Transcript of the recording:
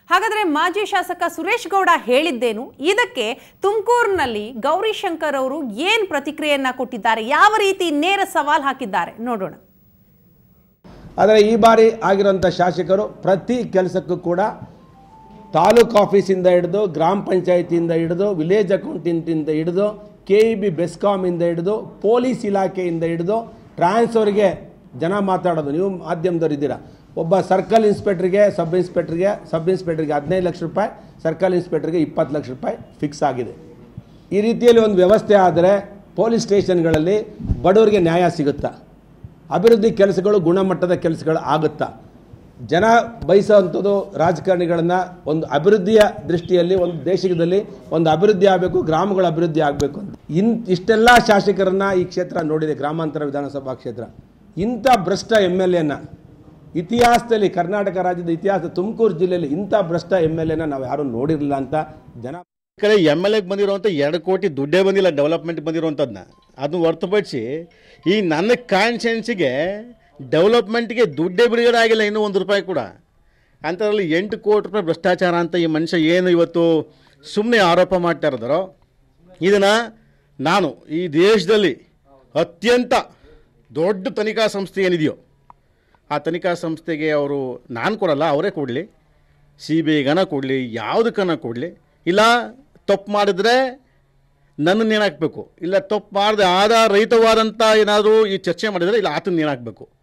ಹಾಗಾದ್ರೆ ಮಾಜಿ ಶಾಸಕ ಸುರೇಶ್ ಗೌಡ ಹೇಳಿದ್ದೇನು ಇದಕ್ಕೆ ತುಮಕೂರಿನಲ್ಲಿ ಗೌರಿಶಂಕರ್ ಅವರು ಏನ್ ಪ್ರತಿಕ್ರಿಯೆಯನ್ನ ಕೊಟ್ಟಿದ್ದಾರೆ ಯಾವ ರೀತಿ ನೇರ ಸವಾಲ್ ಹಾಕಿದ್ದಾರೆ ನೋಡೋಣ ಆದರೆ ಈ ಬಾರಿ ಆಗಿರೋಂಥ ಶಾಸಕರು ಪ್ರತಿ ಕೆಲಸಕ್ಕೂ ಕೂಡ ತಾಲೂಕು ಆಫೀಸಿಂದ ಹಿಡಿದು ಗ್ರಾಮ ಪಂಚಾಯತಿಯಿಂದ ಹಿಡಿದು ವಿಲೇಜ್ ಅಕೌಂಟೆಂಟಿಂದ ಹಿಡಿದು ಕೆ ಇ ಬಿ ಬೆಸ್ಕಾಮಿಂದ ಹಿಡಿದು ಪೊಲೀಸ್ ಇಲಾಖೆಯಿಂದ ಹಿಡಿದು ಟ್ರಾನ್ಸ್ಫರ್ಗೆ ಜನ ಮಾತಾಡೋದು ನೀವು ಮಾಧ್ಯಮದವ್ರು ಇದ್ದೀರಾ ಒಬ್ಬ ಸರ್ಕಲ್ ಇನ್ಸ್ಪೆಕ್ಟ್ರಿಗೆ ಸಬ್ ಇನ್ಸ್ಪೆಕ್ಟ್ರಿಗೆ ಸಬ್ ಇನ್ಸ್ಪೆಕ್ಟ್ರಿಗೆ ಹದಿನೈದು ಲಕ್ಷ ರೂಪಾಯಿ ಸರ್ಕಲ್ ಇನ್ಸ್ಪೆಕ್ಟ್ರಿಗೆ ಇಪ್ಪತ್ತು ಲಕ್ಷ ರೂಪಾಯಿ ಫಿಕ್ಸ್ ಆಗಿದೆ ಈ ರೀತಿಯಲ್ಲಿ ಒಂದು ವ್ಯವಸ್ಥೆ ಆದರೆ ಪೊಲೀಸ್ ಸ್ಟೇಷನ್ಗಳಲ್ಲಿ ಬಡವರಿಗೆ ನ್ಯಾಯ ಸಿಗುತ್ತಾ ಅಭಿವೃದ್ಧಿ ಕೆಲಸಗಳು ಗುಣಮಟ್ಟದ ಕೆಲಸಗಳು ಆಗುತ್ತಾ ಜನ ಬಯಸೋವಂಥದ್ದು ರಾಜಕಾರಣಿಗಳನ್ನ ಒಂದು ಅಭಿವೃದ್ಧಿಯ ದೃಷ್ಟಿಯಲ್ಲಿ ಒಂದು ದೇಶದಲ್ಲಿ ಒಂದು ಅಭಿವೃದ್ಧಿ ಆಗಬೇಕು ಗ್ರಾಮಗಳ ಅಭಿವೃದ್ಧಿ ಆಗಬೇಕು ಅಂತ ಇನ್ ಇಷ್ಟೆಲ್ಲ ಶಾಸಕರನ್ನ ಈ ಕ್ಷೇತ್ರ ನೋಡಿದೆ ಗ್ರಾಮಾಂತರ ವಿಧಾನಸಭಾ ಕ್ಷೇತ್ರ ಇಂಥ ಭ್ರಷ್ಟ ಎಮ್ ಎಲ್ ಎನ ಇತಿಹಾಸದಲ್ಲಿ ಕರ್ನಾಟಕ ರಾಜ್ಯದ ಇತಿಹಾಸ ತುಮಕೂರು ಜಿಲ್ಲೆಯಲ್ಲಿ ಇಂಥ ಭ್ರಷ್ಟ ಎಮ್ ಎಲ್ ಎನ ನಾವು ಯಾರೂ ನೋಡಿರಲಿಲ್ಲ ಅಂತ ಜನ ಈ ಕಡೆ ಎಮ್ ಎಲ್ ಎಗೆ ಬಂದಿರುವಂಥ ಎರಡು ಕೋಟಿ ದುಡ್ಡೇ ಬಂದಿಲ್ಲ ಡೆವಲಪ್ಮೆಂಟ್ ಬಂದಿರುವಂಥದ್ದನ್ನ ಅದನ್ನ ಹೊರತುಪಡಿಸಿ ಈ ನನ್ನ ಕಾನ್ಶಿಯನ್ಸಿಗೆ ಡೆವಲಪ್ಮೆಂಟ್ಗೆ ದುಡ್ಡೇ ಬಿಡುಗಡೆ ಆಗಿಲ್ಲ ಇನ್ನೂ ಒಂದು ರೂಪಾಯಿ ಕೂಡ ಅಂಥದ್ರಲ್ಲಿ ಎಂಟು ಕೋಟಿ ರೂಪಾಯಿ ಭ್ರಷ್ಟಾಚಾರ ಅಂತ ಈ ಮನುಷ್ಯ ಏನು ಇವತ್ತು ಸುಮ್ಮನೆ ಆರೋಪ ಮಾಡ್ತಾ ಇರೋದಾರೋ ಇದನ್ನು ನಾನು ಈ ದೇಶದಲ್ಲಿ ಅತ್ಯಂತ ದೊಡ್ಡ ತನಿಖಾ ಸಂಸ್ಥೆ ಏನಿದೆಯೋ ಆ ತನಿಖಾ ಸಂಸ್ಥೆಗೆ ಅವರು ನಾನು ಕೊಡಲ್ಲ ಅವರೇ ಕೊಡಲಿ ಸಿ ಬಿ ಐಗನ ಕೊಡಲಿ ಯಾವುದಕ್ಕನ ಕೊಡಲಿ ಇಲ್ಲ ತಪ್ಪು ಮಾಡಿದ್ರೆ ನನ್ನನ್ನು ನೇಣಾಕಬೇಕು ಇಲ್ಲ ತಪ್ಪು ಮಾಡದೆ ಆಧಾರ ರಹಿತವಾದಂಥ ಏನಾದರೂ ಈ ಚರ್ಚೆ ಮಾಡಿದರೆ ಇಲ್ಲ ಆತನ ನೇಣಾಕಬೇಕು